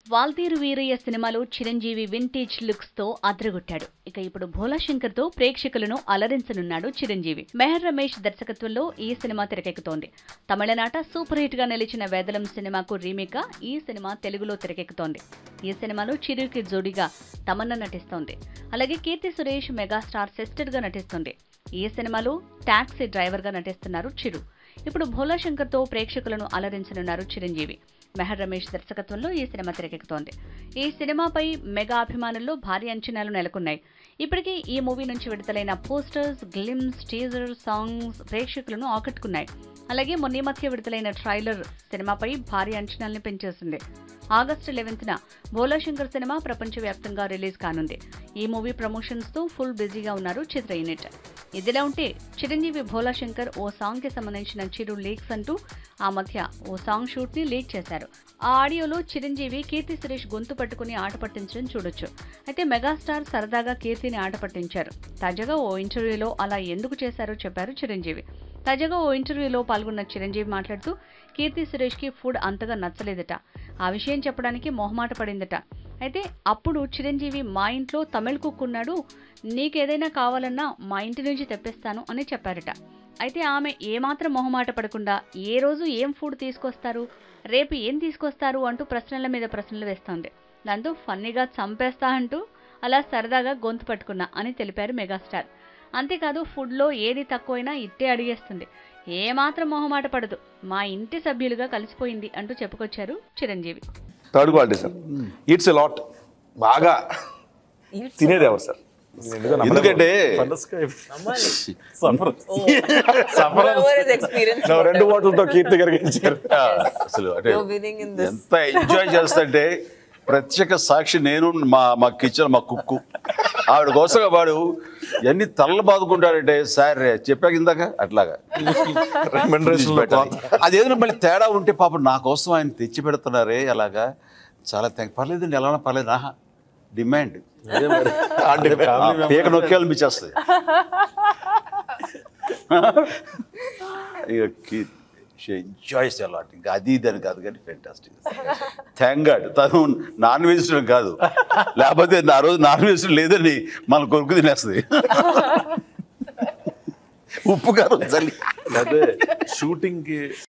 వాల్తీరు వీరయ్య సినిమాలో Chiranjeevi vintage looks తో అద్రగొట్టాడు ఇక ఇప్పుడు భోలాశంకర్ తో ప్రేక్షకులను అలరించనున్నాడు చిరంజీవి మెహర్ రమేష్ దర్శకత్వంలో ఈ సినిమా తెరకెక్కుతోంది తమిళనాట సూపర్ హిట్ గా నిలిచిన వేదలం సినిమాకు రీమేక్ గా ఈ సినిమా తెలుగులో తెరకెక్కుతోంది ఈ సినిమాలో చిరుకి జోడీగా తమన్నా నటిస్తోంది అలాగే కీర్తి సురేష్ మెగాస్టార్ సిస్టర్ గా నటిస్తుంది ఈ సినిమాలో టాక్సీ డ్రైవర్ గా నటిస్తున్నారు చిరు ఇప్పుడు భోలాశంకర్ తో ప్రేక్షకులను అలరించనున్నారు చిరంజీవి మెహర్ రమేష్ దర్శకత్వంలో ఈ సినిమా తెరకెక్కుతోంది ఈ సినిమాపై మెగా అభిమానుల్లో భారీ అంచనాలు నెలకొన్నాయి ఇప్పటికీ ఈ మూవీ నుంచి విడుదలైన పోస్టర్స్ గ్లిమ్స్ టీజర్ సాంగ్స్ ప్రేక్షకులను ఆకట్టుకున్నాయి అలాగే మొన్న ఈ మధ్య విడుదలైన ట్రైలర్ సినిమాపై భారీ అంచనాల్ని పెంచేసింది ఆగస్టు లెవెన్త్న భోలాశంకర్ సినిమా ప్రపంచవ్యాప్తంగా రిలీజ్ కానుంది ఈ మూవీ ప్రమోషన్స్ తో ఫుల్ బిజీగా ఉన్నారు చిత్ర యూనిట్ ఇదిలా ఉంటే చిరంజీవి భోలాశంకర్ ఓ సాంగ్ కి సంబంధించిన చిరు లీక్స్ అంటూ ఆ మధ్య ఓ సాంగ్ షూట్ ని లీక్ చేశారు ఆ ఆడియోలో చిరంజీవి కీర్తి సురేష్ గొంతు పట్టుకుని ఆట పట్టించడం చూడొచ్చు అయితే మెగాస్టార్ సరదాగా కీర్తిని ఆట పట్టించారు తాజాగా ఓ ఇంటర్వ్యూలో అలా ఎందుకు చేశారో చెప్పారు చిరంజీవి తాజాగా ఓ ఇంటర్వ్యూలో పాల్గొన్న చిరంజీవి మాట్లాడుతూ కీర్తి సురేష్ కి ఫుడ్ అంతగా నచ్చలేదట ఆ విషయం చెప్పడానికి మొహమాట పడిందట అయితే అప్పుడు చిరంజీవి మా ఇంట్లో తమిళ్ కుక్ ఉన్నాడు నీకేదైనా కావాలన్నా మా ఇంటి నుంచి తెప్పిస్తాను అని చెప్పారట అయితే ఆమె ఏమాత్రం మొహమాట పడకుండా ఏ రోజు ఏం ఫుడ్ తీసుకొస్తారు రేపు ఏం తీసుకొస్తారు అంటూ ప్రశ్నల మీద ప్రశ్నలు వేస్తోంది దాంతో ఫన్నీగా చంపేస్తా అంటూ అలా సరదాగా గొంతు పట్టుకున్నా అని తెలిపారు మెగాస్టార్ అంతేకాదు ఫుడ్లో ఏది తక్కువైనా ఇట్టే అడిగేస్తుంది ఏమాత్రం మొహమాట పడదు మా ఇంటి సభ్యులుగా కలిసిపోయింది అంటూ చెప్పుకొచ్చారు Chiranjeevi third quality sir eats a lot బాగా తినేది ఎవరు సార్ ఎందుకంటే experience. నా రెండు ఓట్లతో కీర్తి గారికి ఇచ్చారు అసలు అంటే You're winning in this. ఎంత ఎంజాయ్ చేస్తుంటే ప్రత్యేక సాక్షి నేను మా మా కిచెన్ మా కుక్కు ఆవిడ కోసం వాడు ఎన్ని తలలు బాదుకుంటాడంటే సార్ చెప్పాక ఇందాక అట్లాగా Recommendation లో పెట్టాలి. అదేదైనా మళ్ళీ తేడా ఉంటే పాపం నా కోసం ఆయన తెచ్చి పెడుతున్నారే అలాగా చాలా థ్యాంక్ పర్లేదండి ఎలా ఉన్నా పర్లేదు ఆహా డిమాండ్ అంటే ఆ పీక నొక్కేయాలనిపించేస్తుంది ఇక ఎంజాయ్స్ అలాట్ ఇంకా అది ఇది అని కాదు కానీ ఫెంటాస్టిక్ థ్యాంక్ గాడ్ తను నాన్ వెజిటేరియన్ కాదు లేకపోతే ఆ రోజు నాన్ వెజిటేరియన్ లేదని మన కొరుకు తినేస్తుంది ఉప్పు కారం చల్లి అదే షూటింగ్ కి